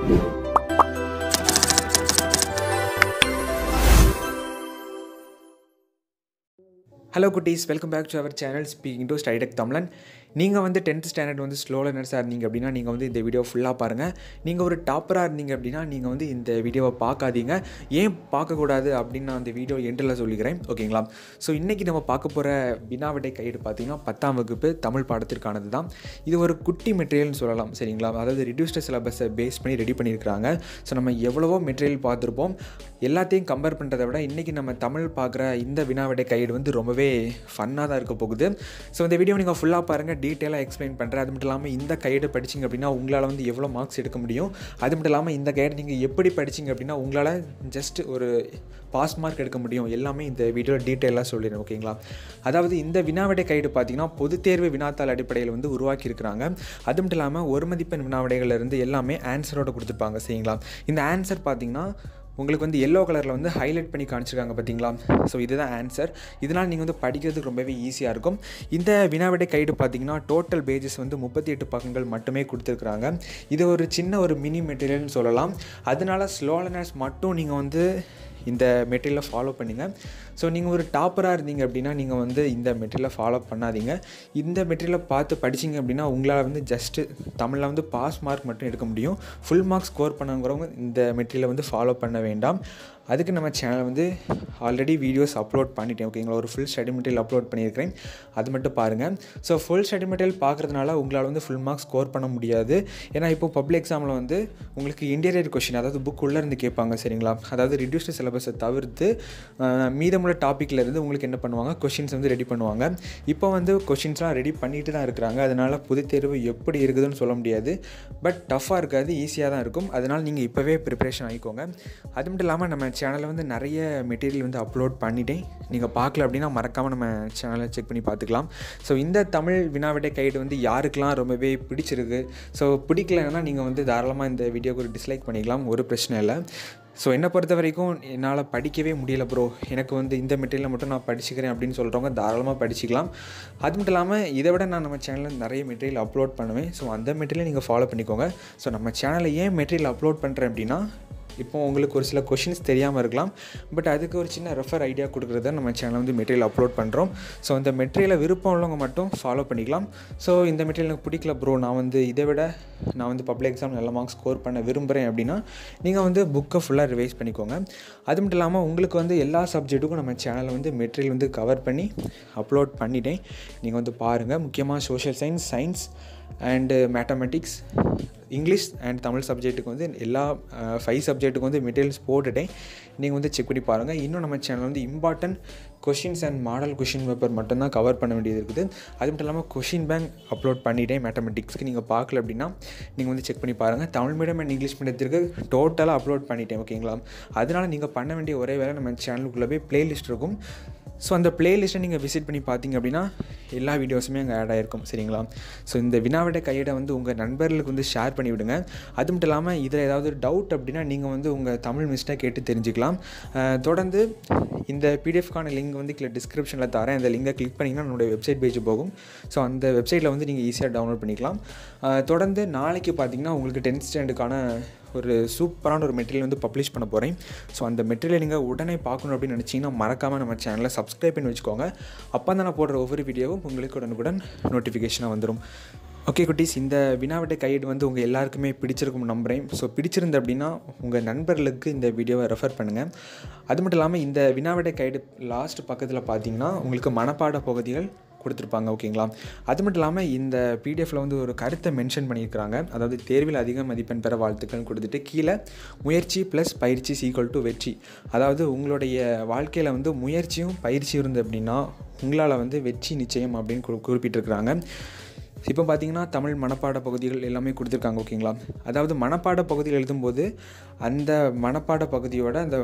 hello குட்டீஸ் welcome back to our channel speaking to ஸ்டைடெக் தமிழன் நீங்கள் வந்து டென்த் ஸ்டாண்டர்ட் வந்து ஸ்லோ லேர்னர்ஸாக இருந்தீங்க அப்படின்னா நீங்கள் வந்து இந்த வீடியோ ஃபுல்லாக பாருங்கள் நீங்கள் ஒரு டாப்பராக இருந்தீங்க அப்படின்னா நீங்கள் வந்து இந்த வீடியோவை பார்க்காதீங்க ஏன் பார்க்கக்கூடாது அப்படின்னு நான் அந்த வீடியோ எண்டில் சொல்லிக்கிறேன் ஓகேங்களா ஸோ இன்றைக்கி நம்ம பார்க்க போகிற வினாவிடை கைடு பார்த்தீங்கன்னா பத்தாம் வகுப்பு தமிழ் பாடத்திற்கானது தான் இது ஒரு குட்டி மெட்டீரியல்னு சொல்லலாம் சரிங்களா அதாவது ரிடியூஸ்டு சிலபஸை பேஸ் பண்ணி ரெடி பண்ணியிருக்கிறாங்க ஸோ நம்ம எவ்வளவோ மெட்டீரியல் பார்த்துருப்போம் எல்லாத்தையும் கம்பேர் பண்ணுறதை விட இன்றைக்கி நம்ம தமிழ் பார்க்குற இந்த வினாவிடை கைடு வந்து ரொம்பவே ஃபன்னாக தான் இருக்க போகுது ஸோ இந்த வீடியோ நீங்கள் ஃபுல்லாக பாருங்கள் டீட்டெயிலாக எக்ஸ்பிளைன் பண்ணுறேன் அது மட்டும் இல்லாமல் இந்த கைடு படிச்சிங்க அப்படின்னா உங்களால் வந்து எவ்வளோ மார்க்ஸ் எடுக்க முடியும் அது மட்டும் இல்லாமல் இந்த கைடு நீங்கள் எப்படி படிச்சிங்க அப்படின்னா உங்களால் ஜஸ்ட் ஒரு பாஸ் மார்க் எடுக்க முடியும் எல்லாமே இந்த வீடியோவில் டீட்டெயிலாக சொல்லிடுறேன் ஓகேங்களா அதாவது இந்த வினாவிடை கைடு பார்த்தீங்கன்னா பொதுத் தேர்வு வினாத்தாள் அடிப்படையில் வந்து உருவாக்கியிருக்கிறாங்க அது மட்டும் இல்லாமல் ஒரு மதிப்பெண் வினாவிடைகள் இருந்து எல்லாமே ஆன்சரோட கொடுத்துருப்பாங்க சரிங்களா இந்த ஆன்சர் பார்த்தீங்கன்னா உங்களுக்கு வந்து எல்லோ கலரில் வந்து ஹைலைட் பண்ணி காமிச்சிருக்காங்க பார்த்தீங்களா ஸோ இதுதான் ஆன்சர் இதனால் நீங்கள் வந்து படிக்கிறதுக்கு ரொம்பவே ஈஸியாக இருக்கும் இந்த வினாவிடை கைடு பார்த்தீங்கன்னா டோட்டல் பேஜஸ் வந்து முப்பத்தி எட்டு பக்கங்கள் மட்டுமே கொடுத்துருக்குறாங்க இது ஒரு சின்ன ஒரு மினி மெட்டீரியல்னு சொல்லலாம் அதனால ஸ்லோ லேர்னர்ஸ் மட்டும் நீங்கள் வந்து இந்த மெட்டீரியலை ஃபாலோ பண்ணுங்கள் ஸோ நீங்கள் ஒரு டாப்பராக இருந்தீங்க அப்படின்னா நீங்கள் வந்து இந்த மெட்டீரியலை ஃபாலோ பண்ணாதீங்க இந்த மெட்டீரியலை பார்த்து படிச்சிங்க அப்படின்னா உங்களால் வந்து ஜஸ்ட்டு தமிழில் வந்து பாஸ் மார்க் மட்டும் எடுக்க முடியும் ஃபுல் மார்க் ஸ்கோர் பண்ணுங்கிறவங்க இந்த மெட்டீரியலை வந்து ஃபாலோ பண்ண வேண்டாம் அதுக்கு நம்ம சேனல் வந்து ஆல்ரெடி வீடியோஸ் அப்லோட் பண்ணிட்டேன் ஓகேங்களா ஒரு ஃபுல் ஸ்டடி மெட்டீரியல் அப்லோட் பண்ணியிருக்கிறேன் அது மட்டும் பாருங்கள் ஸோ ஃபுல் ஸ்டடி மெட்டீரியல் பார்க்குறதுனால உங்களால் வந்து ஃபுல் மார்க் ஸ்கோர் பண்ண முடியாது ஏன்னா இப்போ பப்ளிக் எக்ஸாமில் வந்து உங்களுக்கு இன்டீரியர் கொஷின் அதாவது புக் உள்ளே இருந்து கேட்பாங்க சரிங்களா அதாவது ரிடியூஸ்டு சிலபஸை தவிர்த்து மீதமுள்ள டாப்பிக்கில் இருந்து உங்களுக்கு என்ன பண்ணுவாங்க கொஷின்ஸ் வந்து ரெடி பண்ணுவாங்க இப்போ வந்து கொஷின்ஸ்லாம் ரெடி பண்ணிட்டு தான் இருக்கிறாங்க அதனால் பொதுத் தேர்வு எப்படி இருக்குதுன்னு சொல்ல முடியாது பட் டஃப்பாக இருக்காது ஈஸியாக தான் இருக்கும் அதனால் நீங்கள் இப்போவே ப்ரிப்பரேஷன் ஆகிக்கோங்க அது மட்டும் இல்லாமல் நம்ம சேனலில் வந்து நிறைய மெட்டீரியல் வந்து அப்லோட் பண்ணிட்டேன் நீங்கள் பார்க்கல அப்படின்னா மறக்காமல் நம்ம சேனலை செக் பண்ணி பார்த்துக்கலாம் ஸோ இந்த தமிழ் வினாவிடை கைடு வந்து யாருக்கெல்லாம் ரொம்பவே பிடிச்சிருக்கு ஸோ பிடிக்கலன்னா நீங்கள் வந்து தாராளமாக இந்த வீடியோக்கு ஒரு டிஸ்லைக் பண்ணிக்கலாம் ஒரு பிரச்சனை இல்லை ஸோ என்னை பொறுத்த வரைக்கும் என்னால் படிக்கவே முடியல ப்ரோ எனக்கு வந்து இந்த மெட்டீரியலை மட்டும் நான் படிச்சுக்கிறேன் அப்படின்னு சொல்கிறவங்க தாராளமாக படிச்சிக்கலாம் அது மட்டும் இல்லாமல் இதை விட நான் நம்ம சேனலில் நிறைய மெட்டீரியல் அப்லோட் பண்ணுவேன் ஸோ அந்த மெட்டீரியலை நீங்கள் ஃபாலோ பண்ணிக்கோங்க ஸோ நம்ம சேனலில் ஏன் மெட்டீரியல் அப்லோட் பண்ணுறேன் அப்படின்னா இப்போ உங்களுக்கு ஒரு சில கொஷின்ஸ் தெரியாமல் இருக்கலாம் பட் அதுக்கு ஒரு சின்ன ரெஃபர் ஐடியா கொடுக்குறத நம்ம சேனல் வந்து மெட்டீரியல் அப்லோட் பண்ணுறோம் ஸோ அந்த மெட்டீரியலை விருப்பம் உள்ளவங்க மட்டும் ஃபாலோ பண்ணிக்கலாம் ஸோ இந்த மெட்டீரியல் எனக்கு பிடிக்கல ப்ரோ நான் வந்து இதை விட நான் வந்து பப்ளிக் எக்ஸாம் நல்ல மார்க்ஸ் ஸ்கோர் பண்ண விரும்புகிறேன் அப்படின்னா நீங்கள் வந்து புக்கை ஃபுல்லாக ரிவைஸ் பண்ணிக்கோங்க அது மட்டும் இல்லாமல் உங்களுக்கு வந்து எல்லா சப்ஜெக்ட்டுக்கும் நம்ம சேனலில் வந்து மெட்டீரியல் வந்து கவர் பண்ணி அப்லோட் பண்ணிட்டேன் நீங்கள் வந்து பாருங்கள் முக்கியமாக social science science and mathematics English and Tamil சப்ஜெக்ட்டுக்கு வந்து எல்லா ஃபைவ் சப்ஜெக்ட்டுக்கு வந்து மெட்டீரியல்ஸ் போட்டுட்டேன் நீங்கள் வந்து செக் பண்ணி பாருங்கள் இன்னும் நம்ம சேனல் வந்து important questions and model question paper மட்டும்தான் கவர் பண்ண வேண்டியது இருக்குது அது மட்டும் இல்லாமல் கொஷின் பேங்க் அப்லோட் பண்ணிட்டேன் மேத்தமெட்டிக்ஸ்க்கு நீங்கள் பார்க்கல அப்படின்னா நீங்கள் வந்து செக் பண்ணி பாருங்கள் தமிழ் மீடியம் அண்ட் இங்கிலீஷ் மீடியத்திற்கு டோட்டலாக அப்லோட் பண்ணிட்டேன் ஓகேங்களா அதனால் நீங்கள் பண்ண வேண்டிய ஒரே வேலை நம்ம சேனலுக்குள்ளே போய் ப்ளேலிஸ்ட் இருக்கும் ஸோ அந்த பிளேலிஸ்ட்டை நீங்கள் விசிட் பண்ணி பார்த்தீங்க அப்படின்னா எல்லா வீடியோஸுமே அங்கே ஆட் ஆகிருக்கும் சரிங்களா ஸோ இந்த வினாவிட கையிட வந்து உங்கள் நண்பர்களுக்கு வந்து ஷேர் பண்ணி விடுங்க அது மட்டும் இல்லாமல் இதில் ஏதாவது டவுட் அப்படின்னா நீங்கள் வந்து உங்கள் தமிழ் மிஸ்ட்டை கேட்டு தெரிஞ்சுக்கலாம் தொடர்ந்து இந்த பிடிஎஃப்கான லிங்க் வந்து கீழே டிஸ்கிரிப்ஷனில் தரேன் அந்த லிங்கை கிளிக் பண்ணிங்கன்னா என்னுடைய வெப்சைட் பேஜ் போகும் ஸோ அந்த வெப்சைட்டில் வந்து நீங்கள் ஈஸியாக டவுன்லோட் பண்ணிக்கலாம் தொடர்ந்து நாளைக்கு பார்த்தீங்கன்னா உங்களுக்கு டென்த் ஸ்டாண்டுக்கான ஒரு சூப்பரான ஒரு மெட்டீரியல் வந்து பப்ளிஷ் பண்ண போகிறேன் ஸோ அந்த மெட்டீரியல் நீங்கள் உடனே பார்க்கணும் அப்படின்னு நினச்சிங்கன்னா மறக்காமல் நம்ம சேனலை சப்ஸ்கிரைப் பண்ணி வச்சுக்கோங்க அப்போ தான் நான் போடுற ஒவ்வொரு வீடியோவும் உங்களுக்கு உடனுக்குடன் நோட்டிஃபிகேஷனாக வந்துடும் ஓகே குட்டீஸ் இந்த வினாவிட்ட கைடு வந்து உங்கள் எல்லாருக்குமே பிடிச்சிருக்கும் நம்புகிறேன் ஸோ பிடிச்சிருந்து அப்படின்னா உங்கள் நண்பர்களுக்கு இந்த வீடியோவை ரெஃபர் பண்ணுங்கள் அது மட்டும் இல்லாமல் இந்த வினாவிட்ட கைடு லாஸ்ட் பக்கத்தில் பார்த்தீங்கன்னா உங்களுக்கு மனப்பாட பகுதிகள் கொடுத்துருப்பாங்க ஓகேங்களா அது மட்டும் இல்லாமல் இந்த பிடிஎஃப்பில் வந்து ஒரு கருத்தை மென்ஷன் பண்ணியிருக்கிறாங்க அதாவது தேர்வில் அதிக மதிப்பெண் பெற வாழ்த்துக்கள் கொடுத்துட்டு கீழே முயற்சி ப்ளஸ் பயிற்சி சீக்வல் டு வெற்றி அதாவது உங்களுடைய வாழ்க்கையில் வந்து முயற்சியும் பயிற்சியும் இருந்து அப்படின்னா உங்களால் வந்து வெற்றி நிச்சயம் அப்படின்னு குறி குறிப்பிட்டிருக்கிறாங்க இப்போ பார்த்தீங்கன்னா தமிழ் மனப்பாட பகுதிகள் எல்லாமே கொடுத்துருக்காங்க ஓகேங்களா அதாவது மனப்பாட பகுதிகள் எழுதும்போது அந்த மனப்பாட பகுதியோட அந்த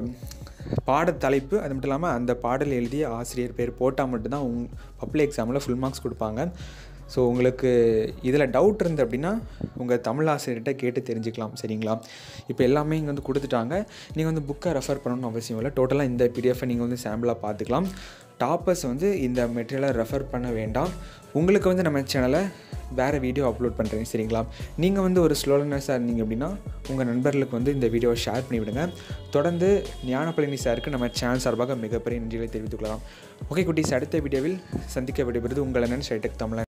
பாட தலைப்பு அது மட்டும் இல்லாமல் அந்த பாடல் எழுதிய ஆசிரியர் பேர் போட்டால் மட்டும்தான் உங் பப்ளிக் எக்ஸாமில் ஃபுல் மார்க்ஸ் கொடுப்பாங்க ஸோ உங்களுக்கு இதில் டவுட் இருந்து அப்படின்னா உங்கள் தமிழ் ஆசிரியர்கிட்ட கேட்டு தெரிஞ்சுக்கலாம் சரிங்களா இப்போ எல்லாமே இங்கே வந்து கொடுத்துட்டாங்க நீங்கள் வந்து புக்கை ரெஃபர் பண்ணணும்னு அவசியம் இல்லை டோட்டலாக இந்த பிடிஎஃபை நீங்கள் வந்து சாம்பிளாக பார்த்துக்கலாம் டாப்பர்ஸ் வந்து இந்த மெட்டீரியலை ரெஃபர் பண்ண வேண்டாம் உங்களுக்கு வந்து நம்ம சேனலை வேறு வீடியோ அப்லோட் பண்ணுறேன் சரிங்களா நீங்கள் வந்து ஒரு ஸ்லோலனஸாக இருந்தீங்க அப்படின்னா உங்கள் நண்பர்களுக்கு வந்து இந்த வீடியோவை ஷேர் பண்ணிவிடுங்க தொடர்ந்து ஞானப்பழனி சாருக்கு நம்ம சேனல் சார்பாக மிகப்பெரிய நன்றிகளை தெரிவித்துக் கொள்ளலாம் ஓகே குட்டீஸ் அடுத்த வீடியோவில் சந்திக்க விடைபெறுது உங்கள் என்னன்னு ஸ்டைடெக் தமிழன்